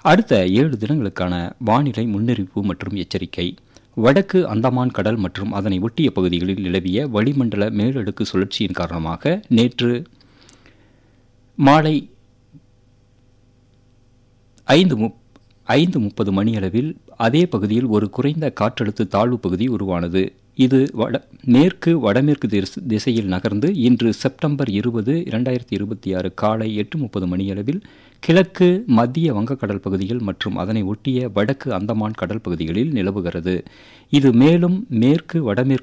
அடுத்த ஏழு தினங்களுக்கான வானிலை முன்னறிவிப்பு மற்றும் எச்சரிக்கை வடக்கு அந்தமான் கடல் மற்றும் அதனை ஒட்டிய பகுதிகளில் நிலவிய வளிமண்டல மேலடுக்கு சுழற்சியின் காரணமாக நேற்று மாலை ஐந்து முப் ஐந்து முப்பது மணியளவில் அதே பகுதியில் ஒரு குறைந்த காற்றழுத்த தாழ்வு பகுதி உருவானது இது வட மேற்கு வடமேற்கு திச- திசையில் நகர்ந்து இன்று செப்டம்பர் இருபது இரண்டாயிரத்தி இருபத்தி ஆறு காலை எட்டு முப்பது மணியளவில் கிழக்கு மத்திய வங்கக்கடல் பகுதிகள் மற்றும் அதனை ஒட்டிய வடக்கு அந்தமான் கடல் பகுதிகளில் நிலவுகிறது இது மேலும் மேற்கு வடமேற்கு